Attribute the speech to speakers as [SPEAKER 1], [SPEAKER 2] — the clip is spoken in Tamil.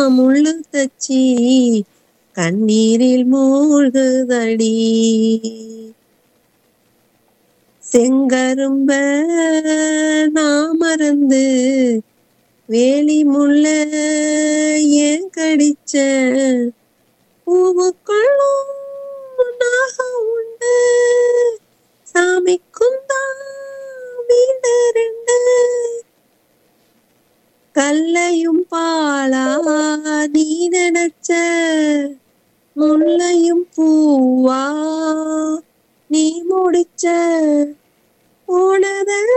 [SPEAKER 1] முள்ளு தச்சி கண்ணீரில் மூழ்குதடி செங்கரும்ப நான் மறந்து வேலி முள்ள ஏன் கடிச்ச பூவுக்குள்ளும் நாகம் உண்டு சாமிக்கும் தான் வீடு ரெண்டு கல்லையும் பாலா நீ நினைச்ச முல்லையும் பூவா நீ முடிச்ச போனதெல்லாம்